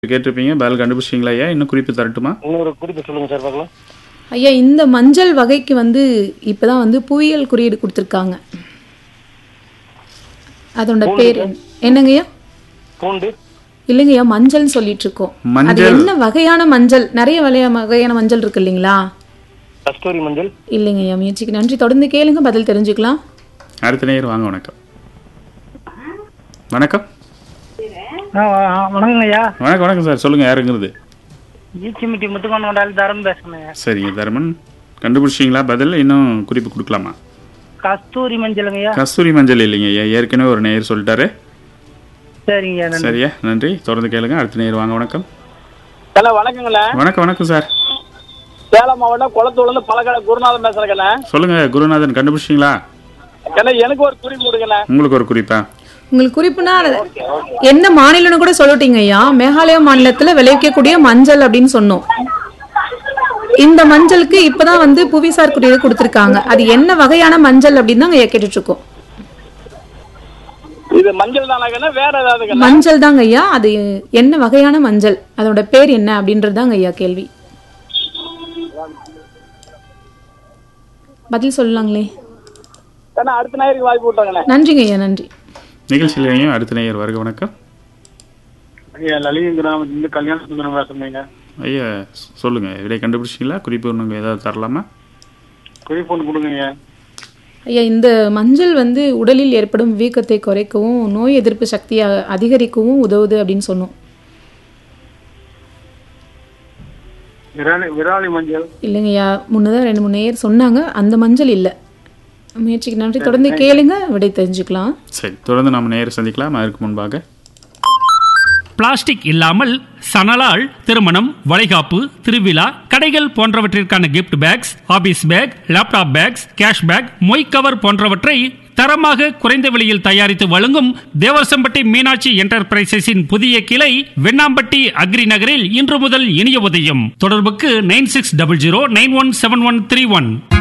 கேட்டிருப்பீங்க பதில் கண்டுபிடிச்சிங்களா ஐயா இன்னும் குறிப்பு தரட்டுமா இன்னொரு குறிப்பு சொல்லுங்க சார் பார்க்கலாம் ஐயா இந்த மஞ்சள் வகைக்கு வந்து இப்பதான் வந்து புவியியல் குறியீடு கொடுத்துருக்காங்க அதோட பேர் என்ன- என்னங்கய்யா பூண்டு இல்லைங்கய்யா மஞ்சள்னு சொல்லிட்டு இருக்கோம் அது மஞ்சள். என்ன வகையான மஞ்சள் நிறைய வகைய- வகையான மஞ்சள் இருக்கு இல்லைங்களா கஸ்தூரி மஞ்சள் இல்லைங்கய்யா முயற்சிக்கு நன்றி தொடர்ந்து கேளுங்க பதில் தெரிஞ்சுக்கலாம் அடுத்த நேயர் வாங்க வணக்கம் வணக்கம் வணக்கங்க ஐயா வணக்கம் வணக்கம் சார் சொல்லுங்க யாருங்கிறது ஈச்சிமிட்டி முத்துக்கோன் கொண்டாடி தரம் பேசுறேங்க சரிங்க தருமன் கண்டுபிடிச்சிங்களா பதில் இன்னும் குறிப்பு கொடுக்கலாமா கஸ்தூரி மஞ்சளுங்க ஐயா கஸ்தூரி மஞ்சள் இல்லைங்க ஐயா ஏற்கனவே ஒரு நேயர் சொல்லிட்டாரு சரிங்க ஐயா நன்றி சரியா நன்றி தொடர்ந்து கேளுங்க அடுத்த நேயர் வாங்க வணக்கம் ஹலோ வணக்கங்களே வணக்கம் வணக்கம் சார் சேலம் மாவட்டம் குளத்தூர்லேருந்து பழக்கடை குருநாதன் பேசுறேங்கண்ணே சொல்லுங்க குருநாதன் கண்டுபிடிச்சிங்களா ஏன்னா எனக்கு ஒரு குறிப்பு கொடுங்கண்ணே உங்களுக்கு ஒரு குறிப்பா உங்களுக்கு குறிப்புனா அது என்ன மாநிலம்னு கூட சொல்லிட்டீங்க ஐயா மேகாலயா மாநிலத்துல விளைவிக்கக்கூடிய மஞ்சள் அப்படின்னு சொன்னோம் இந்த மஞ்சளுக்கு இப்பதான் வந்து புவிசார் குறியீடு கொடுத்துருக்காங்க அது என்ன வகையான மஞ்சள் அப்படின்னு தான் ஐயா கேட்டுட்டு இருக்கோம் இது மஞ்சள் தானாங்கண்ணே வேற ஏதாவதுங்கண்ணே மஞ்சள் தாங்க ஐயா அது என்ன வகையான மஞ்சள் அதோட பேர் என்ன அப்படின்றது தாங்க ஐயா கேள்வி பதில் சொல்லலாங்களே ஏன்னா அடுத்த ஞாயிற்கு வாய்ப்பு விட்டாங்கண்ணே நன்றிங்க ஐயா நன்றி நிகழ்ச்சியிலையும் அடுத்த நேயர் வருக வணக்கம் ஐயா லலிங்க கிராமத்துலேருந்து கல்யாண சுந்தரம் பேசுறேங்க ஐயா சொல்லுங்க விடை கண்டுபிடிச்சிங்களா குறிப்பு ஒன்று ஏதாவது தரலாமா குறிப்பு ஒன்று கொடுங்க ஐயா ஐயா இந்த மஞ்சள் வந்து உடலில் ஏற்படும் வீக்கத்தை குறைக்கவும் நோய் எதிர்ப்பு சக்தியை அதிகரிக்கவும் உதவுது அப்படின்னு சொன்னோம் விராலி விராலி மஞ்சள் இல்லைங்கய்யா முன்னதாக ரெண்டு மூணு நேயர் சொன்னாங்க அந்த மஞ்சள் இல்லை முயற்சிக்கு நன்றி தொடர்ந்து கேளுங்க விடை தெரிஞ்சுக்கலாம் சரி தொடர்ந்து நாம் நேயர் சந்திக்கலாம் அதற்கு முன்பாக பிளாஸ்டிக் இல்லாமல் சணலால் திருமணம் வளைகாப்பு திருவிழா கடைகள் போன்றவற்றிற்கான gift bags office bag laptop bags cash bag மொய் கவர் போன்றவற்றை தரமாக குறைந்த விலையில் தயாரித்து வழங்கும் தேவசம்பட்டி மீனாட்சி என்டர்பிரைசஸின் புதிய கிளை வெண்ணாம்பட்டி அக்ரி நகரில் இன்று முதல் இனிய உதயம் தொடர்புக்கு nine six double zero nine one seven one three one